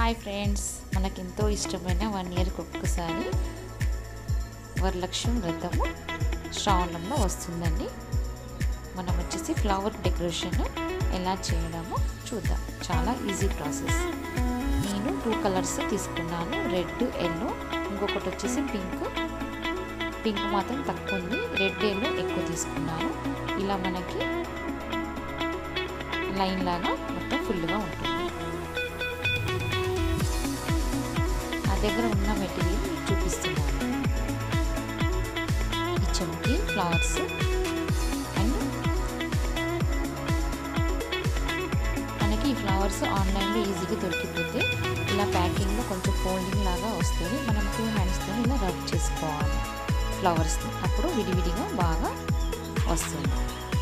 hi friends మనకెంతో ఇష్టమైన one ఇయర్కి ఒక్కసారి వరలక్ష్మి వ్రతము శ్రావణంలో వస్తుందండి మనం వచ్చేసి ఫ్లవర్ డెకరేషన్ ఎలా చేయడమో చూద్దాం చాలా ఈజీ ప్రాసెస్ నేను టూ కలర్స్ తీసుకున్నాను రెడ్ ఎల్లో ఇంకొకటి వచ్చేసి పింక్ పింక్ మాత్రం తక్కువ ఉంది రెడ్ ఎల్లో ఎక్కువ తీసుకున్నాను ఇలా మనకి లైన్ లాగా మొత్తం ఫుల్గా ఉంటుంది నా దగ్గర ఉన్న మెటీరియల్ మీకు చూపిస్తున్నాను ఈ చెంకి ఫ్లవర్స్ అండ్ మనకి ఈ ఫ్లవర్స్ ఆన్లైన్లో ఈజీగా దొరికిపోతే ఇలా ప్యాకింగ్లో కొంచెం ఫోల్డింగ్ లాగా వస్తుంది మనం టూ హ్యాండ్స్తో ఇలా రబ్ చేసుకోవాలి ఫ్లవర్స్ని అప్పుడు విడివిడిగా బాగా వస్తుంది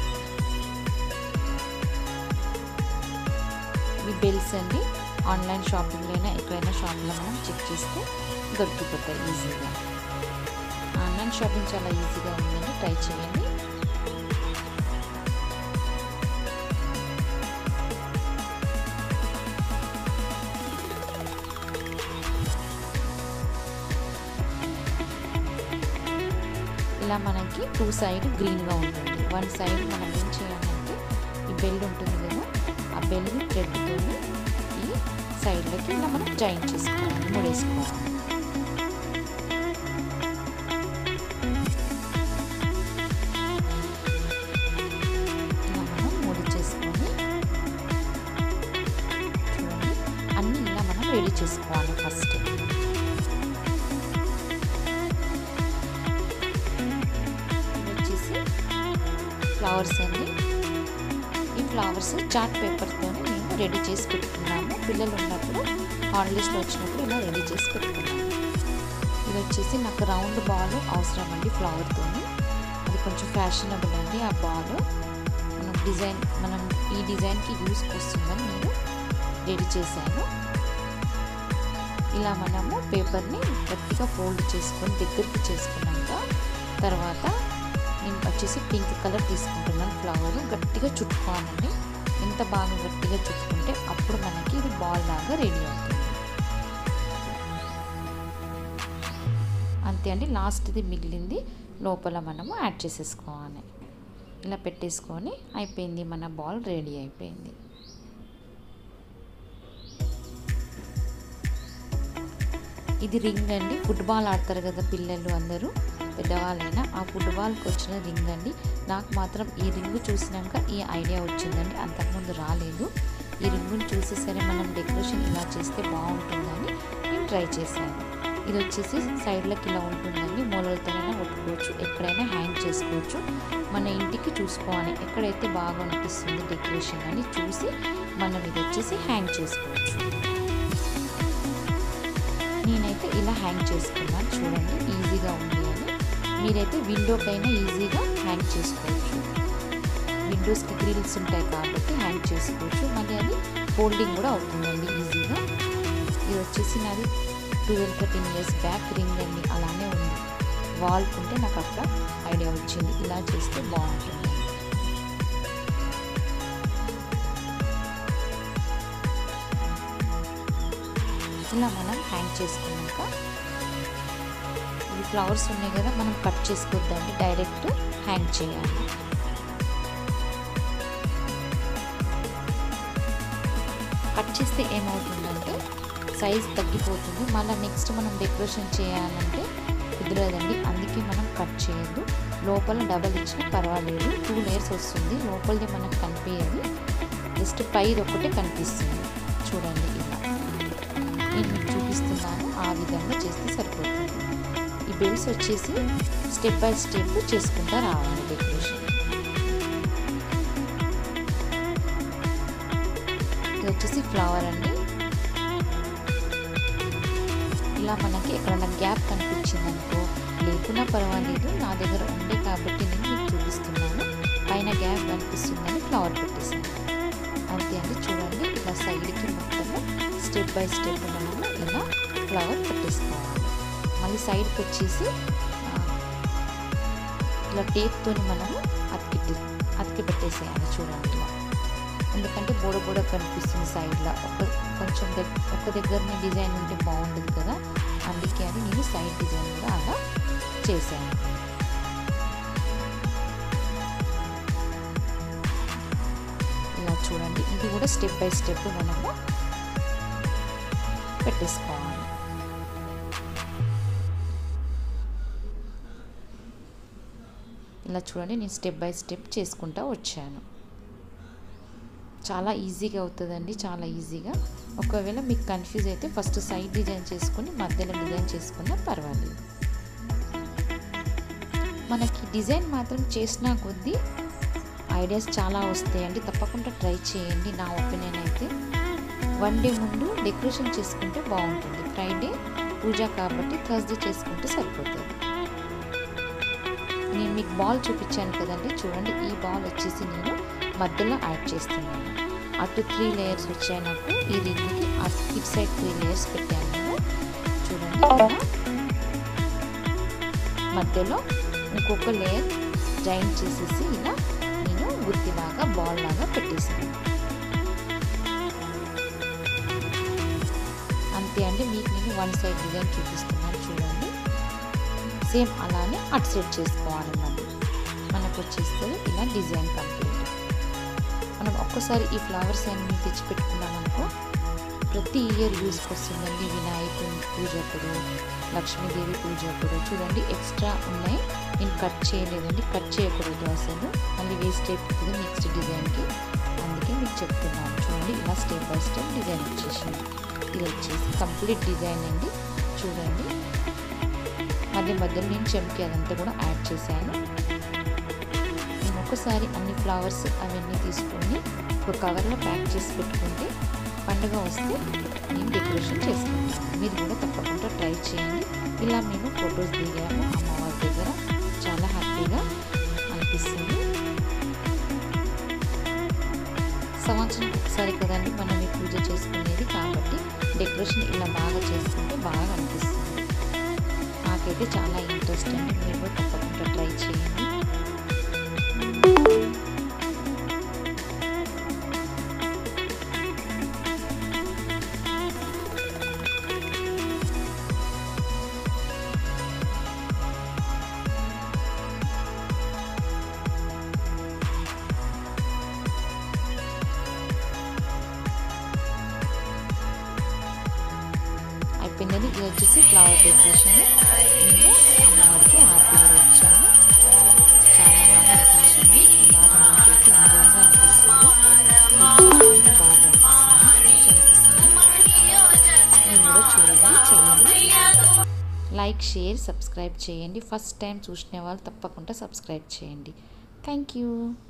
ఈ బెల్స్ అండి ఆన్లైన్ షాపింగ్లో అయినా ఎక్కడైనా షాప్లో మనం చెక్ చేస్తే దొరికిపోతాయి ఈజీగా ఆన్లైన్ షాపింగ్ చాలా ఈజీగా ఉందండి ట్రై చేయండి ఇలా మనకి టూ సైడ్ గ్రీన్గా ఉంటుంది వన్ సైడ్ మనం ఏం చేయాలంటే ఈ బెల్ ఉంటుంది కదా ఆ బెల్ని థ్రెడ్తో ఈ సైడ్లకి ఇలా మనం జాయిన్ చేసుకోవాలి ముడేసుకోవాలి ఇలా మనం ముడి చేసుకొని చూడండి అన్నీ ఇలా మనం రెడీ చేసుకోవాలి ఫస్ట్ వచ్చేసి ఫ్లవర్స్ అండి ఈ ఫ్లవర్స్ చార్ట్ పేపర్తో మేము రెడీ చేసి పెట్టుకున్నాము పిల్లలు ఉన్నప్పుడు హాలిడేస్లో వచ్చినప్పుడు ఇలా రెడీ చేసి పెట్టుకున్నాము ఇది వచ్చేసి నాకు రౌండ్ బాల్ అవసరం అండి ఫ్లవర్తో అది కొంచెం ఫ్యాషనబుల్ అండి ఆ బాల్ మనం డిజైన్ మనం ఈ డిజైన్కి యూస్కి వస్తుందని నేను రెడీ చేశాను ఇలా మనము పేపర్ని గట్టిగా ఫోల్డ్ చేసుకొని దగ్గరికి చేసుకున్నాక తర్వాత నేను వచ్చేసి పింక్ కలర్ తీసుకుంటున్నాను ఫ్లవర్ గట్టిగా చుట్టుకోవాలండి ఎంత బాగా గట్టిగా చుట్టుకుంటే అప్పుడు మనకి ఇది బాల్ లాగా రెడీ అవుతుంది అంతే అండి లాస్ట్ది మిగిలింది లోపల మనము యాడ్ చేసేసుకోవాలి ఇలా పెట్టేసుకొని అయిపోయింది మన బాల్ రెడీ అయిపోయింది ఇది రింగ్ అండి ఫుట్బాల్ ఆడతారు కదా పిల్లలు అందరూ పెద్దవాళ్ళైనా ఆ ఫుట్బాల్కి వచ్చిన రింగ్ అండి నాకు మాత్రం ఈ రింగ్ చూసినాక ఈ ఐడియా వచ్చిందండి అంతకుముందు రాలేదు ఈ రింగుని చూసి సరే మనం డెకరేషన్ ఇలా చేస్తే బాగుంటుందని నేను ట్రై చేశాను ఇది వచ్చేసి సైడ్లకి ఇలా ఉంటుందండి మూలలతోనైనా కొట్టుకోవచ్చు ఎక్కడైనా హ్యాంగ్ చేసుకోవచ్చు మన ఇంటికి చూసుకోవాలి ఎక్కడైతే బాగా అనిపిస్తుంది డెకరేషన్ అని చూసి మనం ఇది వచ్చేసి హ్యాంగ్ చేసుకోవచ్చు నేనైతే ఇలా హ్యాంగ్ చేసుకున్నాను చూడండి ఈజీగా ఉంది అని మీరైతే విండోకైనా ఈజీగా హ్యాంగ్ చేసుకోవచ్చు విండోస్కి గ్రిల్స్ ఉంటాయి కాబట్టి హ్యాంగ్ చేసుకోవచ్చు మళ్ళీ అది ఫోల్డింగ్ కూడా అవుతుందండి ఈజీగా ఇది వచ్చేసి నాది twelve thirteen years back ring అండి అలానే ఉంది వాల్కి ఉంటే నాకు అక్కడ ఐడియా వచ్చింది ఇలా చేస్తే బాగుంటుంది ఇలా మనం హ్యాంగ్ చేసుకున్నాక ఇవి ఫ్లవర్స్ ఉన్నాయి కదా మనం కట్ చేసుకోవద్దండి డైరెక్ట్ హ్యాంగ్ చేయాలి కట్ చేస్తే ఏమవుతుందంటే సైజ్ తగ్గిపోతుంది మళ్ళీ నెక్స్ట్ మనం డెకరేషన్ చేయాలంటే కుదరదండి అందుకే మనం కట్ చేయొద్దు లోపల డబల్ ఇచ్చినా పర్వాలేదు టూ లేయర్స్ వస్తుంది లోపలిది మనకు కనిపించదు జస్ట్ పైది ఒకటే కనిపిస్తుంది చూడండి ఇలా నేను మీకు చూపిస్తున్నాను ఆ విధంగా చేస్తే సరిపోతుంది ఈ బెల్స్ వచ్చేసి స్టెప్ బై స్టెప్ చేసుకుంటా రావాలి డెకరేషన్ ఇది వచ్చేసి ఫ్లవర్ అండి ఇలా మనకి ఎక్కడన్నా గ్యాప్ కనిపించిందనుకో లేకున్నా పర్వాలేదు నా దగ్గర ఉండే కాబట్టి నేను మీకు చూపిస్తున్నాను పైన గ్యాప్ కనిపిస్తుందని ఫ్లవర్ పెట్టేసాను అంతే అండి చూడండి ఇలా సైడ్కి మొత్తము స్టెప్ బై స్టెప్ మనము ఇలా ఫ్లవర్ పెట్టేసుకోవాలి మళ్ళీ సైడ్కి వచ్చేసి ఇలా టేప్తో మనము అతికి అతికి పెట్టేసేయాలి చూడండి ఇలా ఎందుకంటే బోడ బోడ కనిపిస్తుంది సైడ్లో ఒక కొంచెం దగ్- ఒక దగ్గరనే డిజైన్ ఉంటే బాగుండదు కదా అందుకే అని నేను సైడ్ డిజైన్ కూడా అలా చేశాను ఇలా చూడండి ఇది కూడా స్టెప్ బై స్టెప్ మనము పెట్టేసుకోవాలి ఇలా చూడండి నేను స్టెప్ బై స్టెప్ చేసుకుంటా వచ్చాను చాలా ఈజీగా అవుతుందండి చాలా ఈజీగా ఒకవేళ మీకు కన్ఫ్యూజ్ అయితే ఫస్ట్ సైడ్ డిజైన్ చేసుకొని మధ్యలో డిజైన్ చేసుకున్నా పర్వాలేదు మనకి డిజైన్ మాత్రం చేసినా కొద్దీ ఐడియాస్ చాలా వస్తాయండి తప్పకుండా ట్రై చేయండి నా ఒపీనియన్ అయితే వన్ డే ముందు డెకరేషన్ చేసుకుంటే బాగుంటుంది ఫ్రైడే పూజ కాబట్టి థర్స్డే చేసుకుంటే సరిపోతుంది నేను మీకు బాల్ చూపించాను కదండి చూడండి ఈ బాల్ వచ్చేసి నేను మధ్యలో యాడ్ చేస్తున్నాను అటు త్రీ లేయర్స్ వచ్చాయి నాకు ఈ రింగ్కి అటు ఇటు సైడ్ త్రీ లేయర్స్ పెట్టాను నేను చూడండి ఇలా మధ్యలో ఇంకొక లేయర్ జాయింట్ చేసేసి ఇలా నేను గుత్తిలాగా బాల్ లాగా పెట్టేసాను అంతే అండి మీకు నేను వన్ సైడ్ డిజైన్ చూపిస్తున్నాను చూడండి సేమ్ అలానే అటు సైడ్ చేసుకోవాలి మళ్ళీ మనకు వచ్చేస్తుంది ఇలా డిజైన్ కంప్లీట్ మనం ఒక్కసారి ఈ ఫ్లవర్స్ అన్ని తెచ్చి పెట్టుకున్నాం అనుకో ప్రతి ఇయర్ యూస్కి వస్తుందండి వినాయకుని పూజప్పుడు లక్ష్మీదేవి పూజప్పుడు చూడండి ఎక్స్ట్రా ఉన్నాయి నేను కట్ చేయలేదండి కట్ చేయకూడదు అసలు మళ్ళీ వేస్ట్ అయిపోతుంది నెక్స్ట్ డిజైన్కి అందుకే మీకు చెప్తున్నాను చూడండి ఇలా స్టెప్ బై స్టెప్ డిజైన్ వచ్చేసింది ఇది వచ్చేసి కంప్లీట్ డిజైన్ అండి చూడండి మధ్య మధ్యలో నేను చెంకి అదంతా కూడా యాడ్ చేశాను నేను ఒకసారి అన్ని ఫ్లవర్స్ అవన్నీ తీసుకొని ఒక కవర్లో ప్యాక్ చేసి పెట్టుకుంటే పండుగ వస్తే నేను డెకరేషన్ చేసుకుంటాను మీరు కూడా తప్పకుండా ట్రై చేయండి ఇలా మేము ఫొటోస్ దిగాము అమ్మవారి దగ్గర చాలా హ్యాపీగా అనిపిస్తుంది సంవత్సరం ఒకసారి కదండి మనం ఈ పూజ చేసుకునేది కాబట్టి డెకరేషన్ ఇలా బాగా చేసుకుంటే బాగా అనిపిస్తుంది నాకైతే చాలా ఇంట్రెస్ట్ అండి మీరు కూడా తప్పకుండా ట్రై చేయండి అయిపోయిందని ఇది వచ్చేసి ఫ్లవర్ డెకరేషన్ నేను అమ్మవారికి ఆర్తి కూడా ఇచ్చాను చాలా బాగా అనిపించింది బాగా నాకైతే ఎంజాయ్గా అనిపిస్తుంది మీకు కూడా బాగా అనిపిస్తుంది మంచిగా అనిపిస్తుంది నేను కూడా చూడండి చేయండి లైక్ షేర్ సబ్స్క్రైబ్ చేయండి ఫస్ట్ టైం చూసిన వాళ్ళు తప్పకుండా సబ్స్క్రైబ్ చేయండి థ్యాంక్ యూ